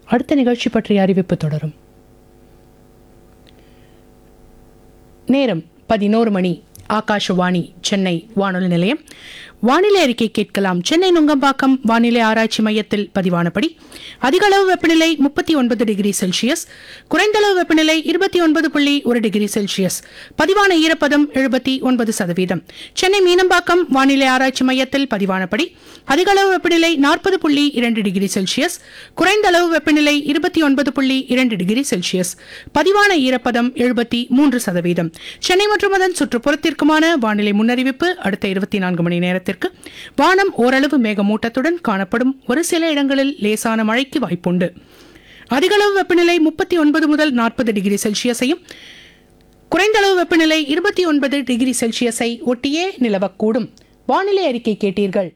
அடுத்த நிகழ்ச்சி பற்றிய அறிவிப்பு தொடரும் நேரம் பதினோரு மணி ஆகாஷவாணி சென்னை வானொலி நிலையம் வானிலை அறிக்கை கேட்கலாம் சென்னை நுங்கம்பாக்கம் வானிலை ஆராய்ச்சி மையத்தில் பதிவானபடி அதிக அளவு வெப்பநிலை முப்பத்தி ஒன்பது டிகிரி செல்சியஸ் குறைந்த அளவு வெப்பநிலை இருபத்தி ஒன்பது புள்ளி ஒரு டிகிரி செல்சியஸ் பதிவான ஈரப்பதம் எழுபத்தி ஒன்பது சதவீதம் சென்னை மீனம்பாக்கம் வானிலை ஆராய்ச்சி மையத்தில் பதிவானபடி அதிக அளவு வெப்பநிலை நாற்பது புள்ளி இரண்டு டிகிரி செல்சியஸ் குறைந்த அளவு வெப்பநிலை இருபத்தி ஒன்பது புள்ளி இரண்டு டிகிரி செல்சியஸ் பதிவான ஈரப்பதம் எழுபத்தி மூன்று சதவீதம் சென்னை மற்றும் அதன் சுற்றுப்புறத்திற்குமான வானிலை முன்னறிவிப்பு அடுத்த இருபத்தி நான்கு மணி நேரத்திற்கு வானம் ஓரளவு மேகமூட்டத்துடன் காணப்படும் ஒரு சில இடங்களில் லேசான மழைக்கு வாய்ப்புண்டு அதிகளவு வெப்பநிலை முப்பத்தி ஒன்பது முதல் நாற்பது டிகிரி செல்சியஸையும் குறைந்த அளவு வெப்பநிலை இருபத்தி ஒன்பது டிகிரி செல்சியஸை ஒட்டியே நிலவக்கூடும் வானிலை அறிக்கை கேட்டீர்கள்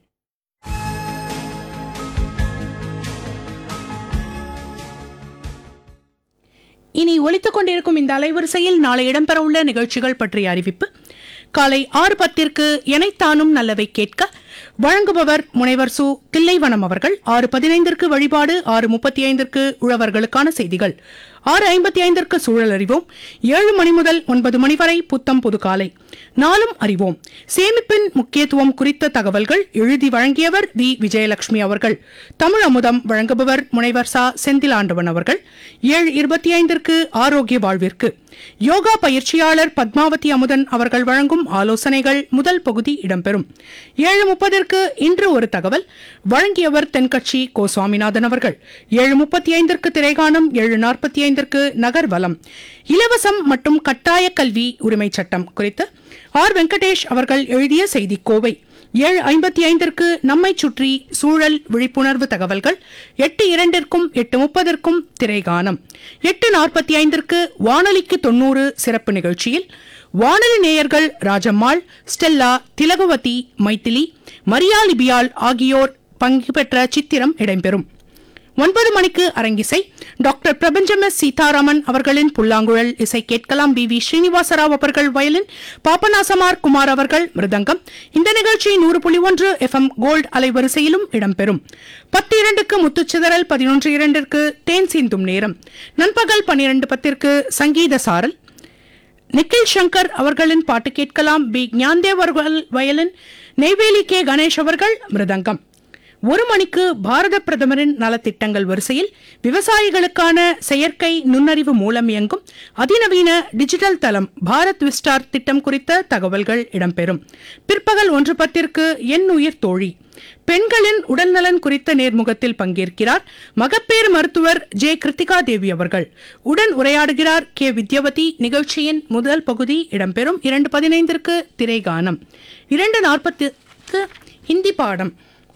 இனி ஒலித்துக் கொண்டிருக்கும் இந்த அலைவரிசையில் நாளை இடம்பெறவுள்ள நிகழ்ச்சிகள் பற்றிய அறிவிப்பு காலை ஆறு பத்திற்கு எனைத்தானும் நல்லவை கேட்க வழங்குபவர் முனைவர் சு தில்லைவனம் அவர்கள் ஆறு பதினைந்திற்கு வழிபாடு ஆறு முப்பத்தி ஐந்திற்கு உழவர்களுக்கான செய்திகள் ஆறு ஐம்பத்தி ஐந்திற்கு சூழல் அறிவோம் ஏழு மணி முதல் ஒன்பது மணி வரை புத்தம் புது காலை நாளும் அறிவோம் சேமிப்பின் முக்கியத்துவம் குறித்த தகவல்கள் எழுதி வழங்கியவர் வி விஜயலட்சுமி அவர்கள் தமிழ் அமுதம் வழங்குபவர் முனைவர் சா செந்திலாண்டவன் அவர்கள் ஏழு இருபத்தி ஐந்திற்கு ஆரோக்கிய வாழ்விற்கு யோகா பயிற்சியாளர் பத்மாவதி அமுதன் அவர்கள் வழங்கும் ஆலோசனைகள் முதல் பகுதி இடம்பெறும் ஏழு முப்பதற்கு இன்று ஒரு தகவல் வழங்கியவர் தென்கட்சி கோ சுவாமிநாதன் அவர்கள் ஏழு முப்பத்தி ஐந்திற்கு திரைகாணம் ஏழு நாற்பத்தி ஐந்திற்கு நகர்வலம் இலவசம் மற்றும் கட்டாய கல்வி உரிமை சட்டம் குறித்து ஆர் வெங்கடேஷ் அவர்கள் எழுதிய செய்தி கோவை ஏழு ஐம்பத்தி ஐந்திற்கு நம்மை சுற்றி சூழல் விழிப்புணர்வு தகவல்கள் எட்டு இரண்டிற்கும் எட்டு முப்பதற்கும் திரைகானம் எட்டு நாற்பத்தி ஐந்திற்கு வானொலிக்கு தொண்ணூறு சிறப்பு நிகழ்ச்சியில் வானொலி நேயர்கள் ராஜம்மாள் ஸ்டெல்லா திலகவதி மைத்திலி மரியா லிபியால் ஆகியோர் பங்கு பெற்ற சித்திரம் இடம்பெறும் ஒன்பது மணிக்கு அரங்கிசை டாக்டர் பிரபஞ்சம் எஸ் சீதாராமன் அவர்களின் புல்லாங்குழல் இசை கேட்கலாம் பி வி ஸ்ரீனிவாசராவ் அவர்கள் வயலின் பாபநாசமார் குமார் அவர்கள் மிருதங்கம் இந்த நிகழ்ச்சி நூறு புள்ளி ஒன்று எஃப் எம் கோல்டு அலைவரிசையிலும் இடம்பெறும் பத்து இரண்டுக்கு முத்துச்சிதறல் பதினொன்று இரண்டிற்கு தேன் சீந்தும் நேரம் நண்பகல் பன்னிரண்டு பத்திற்கு சங்கீத சாரல் நிக்கில் சங்கர் அவர்களின் பாட்டு கேட்கலாம் பி ஞான்தேவ் அவர்கள் வயலின் நெய்வேலி கே கணேஷ் அவர்கள் மிருதங்கம் ஒரு மணிக்கு பாரத பிரதமரின் நலத்திட்டங்கள் வரிசையில் விவசாயிகளுக்கான செயற்கை நுண்ணறிவு மூலம் இயங்கும் அதிநவீன டிஜிட்டல் தளம் பாரத் விஸ்டார் திட்டம் குறித்த தகவல்கள் இடம்பெறும் பிற்பகல் ஒன்று பத்திற்கு என் உயிர் தோழி பெண்களின் உடல்நலன் குறித்த நேர்முகத்தில் பங்கேற்கிறார் மகப்பேறு மருத்துவர் ஜே கிருத்திகா தேவி அவர்கள் உடன் உரையாடுகிறார் கே வித்யவதி நிகழ்ச்சியின் முதல் பகுதி இடம்பெறும் இரண்டு பதினைந்திற்கு திரைகானம் இரண்டு நாற்பத்துக்கு ஹிந்தி பாடம்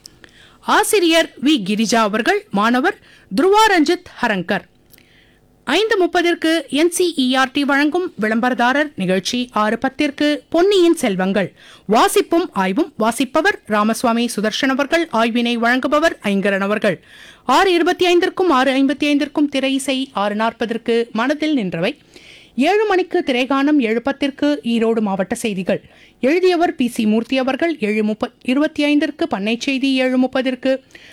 ஆசிரியர் வி கிரிஜா அவர்கள் மாணவர் துருவா ரஞ்சித் ஹரங்கர் ஐந்து முப்பதிற்கு என்சிஇஆர்டி வழங்கும் விளம்பரதாரர் நிகழ்ச்சி ஆறு பத்திற்கு பொன்னியின் செல்வங்கள் வாசிப்பும் ஆய்வும் வாசிப்பவர் ராமசுவாமி சுதர்ஷன் அவர்கள் ஆய்வினை வழங்குபவர் ஐங்கரன் அவர்கள் ஆறு இருபத்தி ஐந்திற்கும் ஆறு ஐம்பத்தி ஐந்திற்கும் திரை இசை ஆறு நாற்பதற்கு மனதில் நின்றவை ஏழு மணிக்கு திரைகானம் ஏழு பத்திற்கு ஈரோடு மாவட்ட செய்திகள் எழுதியவர் பி சி மூர்த்தி அவர்கள் ஏழு முப்ப இருபத்தி ஐந்திற்கு பண்ணை செய்தி ஏழு முப்பதிற்கு